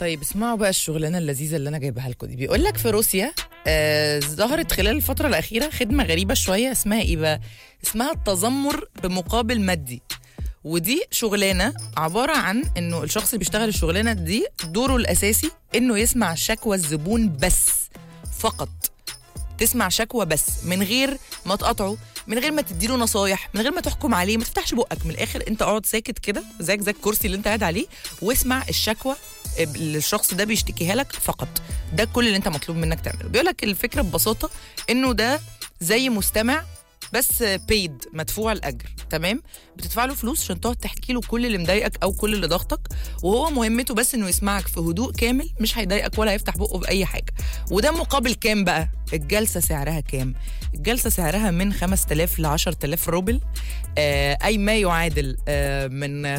طيب اسمعوا بقى الشغلانه اللذيذه اللي انا جايبها لكم دي بيقول لك في روسيا آه ظهرت خلال الفتره الاخيره خدمه غريبه شويه اسمها ايه بقى اسمها التذمر بمقابل مادي ودي شغلانه عباره عن انه الشخص اللي بيشتغل الشغلانه دي دوره الاساسي انه يسمع شكوى الزبون بس فقط تسمع شكوى بس من غير ما تقاطعه من غير ما تديله نصايح من غير ما تحكم عليه ما تفتحش بقك من الاخر انت اقعد ساكت كده زيك زي الكرسي اللي انت قاعد عليه واسمع الشكوى اللي الشخص ده بيشتكيها لك فقط ده كل اللي انت مطلوب منك تعمله بيقول لك الفكره ببساطه انه ده زي مستمع بس بيد مدفوع الاجر تمام بتدفع له فلوس عشان تقعد تحكي له كل اللي مضايقك او كل اللي ضغطك وهو مهمته بس انه يسمعك في هدوء كامل مش هيضايقك ولا هيفتح بقه باي حاجه وده مقابل كام بقى الجلسه سعرها كام الجلسه سعرها من 5000 ل 10000 روبل آه اي ما يعادل آه من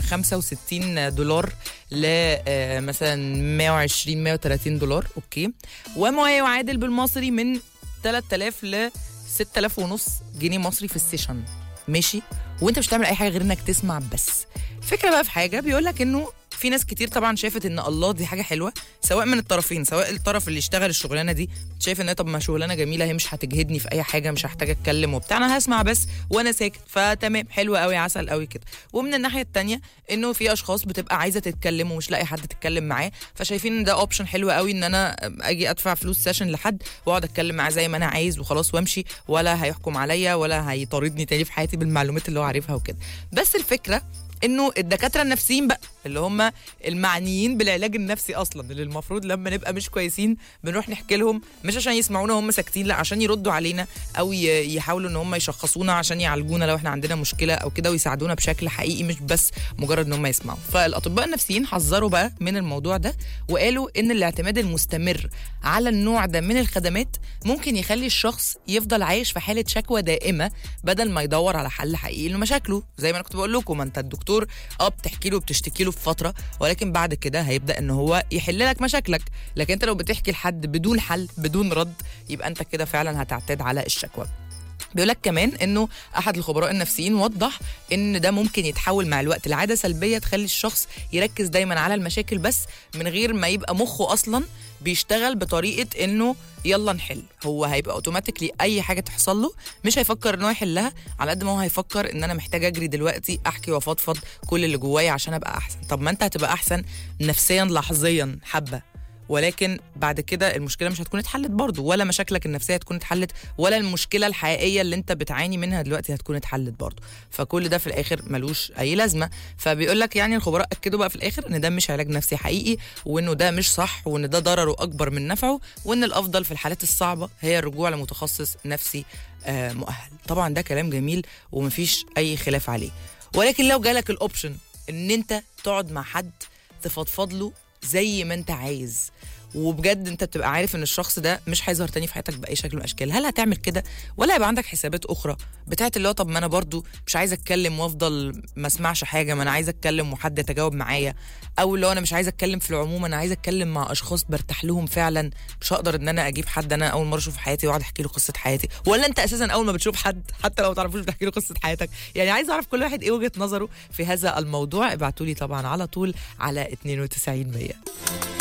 65 دولار ل آه مثلا 120 130 دولار اوكي وما يعادل بالمصري من 3000 ل 6000 ونص جنيه مصري في السيشن ماشي وانت مش بتعمل اي حاجه غير انك تسمع بس الفكره بقى في حاجه بيقول لك انه في ناس كتير طبعا شافت ان الله دي حاجه حلوه سواء من الطرفين سواء الطرف اللي اشتغل الشغلانه دي شايف ان طب ما شغلانه جميله هي مش هتجهدني في اي حاجه مش هحتاج اتكلم وبتاع انا هسمع بس وانا ساكت فتمام حلوه قوي عسل قوي كده ومن الناحيه التانية انه في اشخاص بتبقى عايزه تتكلم ومش لاقي حد تتكلم معاه فشايفين ان ده اوبشن حلو قوي ان انا اجي ادفع فلوس سيشن لحد واقعد اتكلم معاه زي ما انا عايز وخلاص وامشي ولا هيحكم عليا ولا هيطاردني تاني في حياتي بالمعلومات اللي هو عارفها وكده بس الفكره انه الدكاتره النفسيين بقى اللي هم المعنيين بالعلاج النفسي اصلا اللي المفروض لما نبقى مش كويسين بنروح نحكي لهم مش عشان يسمعونا وهم ساكتين لا عشان يردوا علينا او يحاولوا ان هم يشخصونا عشان يعالجونا لو احنا عندنا مشكله او كده ويساعدونا بشكل حقيقي مش بس مجرد ان هم يسمعوا فالاطباء النفسيين حذروا بقى من الموضوع ده وقالوا ان الاعتماد المستمر على النوع ده من الخدمات ممكن يخلي الشخص يفضل عايش في حاله شكوى دائمه بدل ما يدور على حل حقيقي لمشاكله زي ما انا كنت بقول لكم ما انت الدكتور اه بتحكي له وبتشتكي له في فتره ولكن بعد كده هيبدا ان هو يحل لك مشاكلك لكن انت لو بتحكي لحد بدون حل بدون رد يبقى انت كده فعلا هتعتاد على الشكوى بيقول لك كمان انه احد الخبراء النفسيين وضح ان ده ممكن يتحول مع الوقت لعاده سلبيه تخلي الشخص يركز دايما على المشاكل بس من غير ما يبقى مخه اصلا بيشتغل بطريقه انه يلا نحل هو هيبقى اوتوماتيكلي اي حاجه تحصل له مش هيفكر ان هو يحلها على قد ما هو هيفكر ان انا محتاج اجري دلوقتي احكي وافضفض كل اللي جوايا عشان ابقى احسن طب ما انت هتبقى احسن نفسيا لحظيا حبه ولكن بعد كده المشكله مش هتكون اتحلت برضه ولا مشاكلك النفسيه هتكون اتحلت ولا المشكله الحقيقيه اللي انت بتعاني منها دلوقتي هتكون اتحلت برضه فكل ده في الاخر ملوش اي لازمه فبيقول لك يعني الخبراء اكدوا بقى في الاخر ان ده مش علاج نفسي حقيقي وانه ده مش صح وان ده ضرره اكبر من نفعه وان الافضل في الحالات الصعبه هي الرجوع لمتخصص نفسي آه مؤهل طبعا ده كلام جميل ومفيش اي خلاف عليه ولكن لو جالك الاوبشن ان انت تقعد مع حد تفضفض له زي ما انت عايز وبجد انت بتبقى عارف ان الشخص ده مش هيظهر تاني في حياتك باي شكل من الاشكال هل هتعمل كده ولا هيبقى عندك حسابات اخرى بتاعت اللي هو طب ما انا برضو مش عايزه اتكلم وافضل ما اسمعش حاجه ما انا عايزه اتكلم وحد يتجاوب معايا او اللي هو انا مش عايزه اتكلم في العموم انا عايزه اتكلم مع اشخاص برتاح لهم فعلا مش هقدر ان انا اجيب حد انا اول مره اشوفه في حياتي واقعد احكي له قصه حياتي ولا انت اساسا اول ما بتشوف حد حتى لو ما تعرفوش بتحكي له قصه حياتك يعني عايز اعرف كل واحد ايه وجهه نظره في هذا الموضوع ابعتوا لي طبعا على طول على 92 100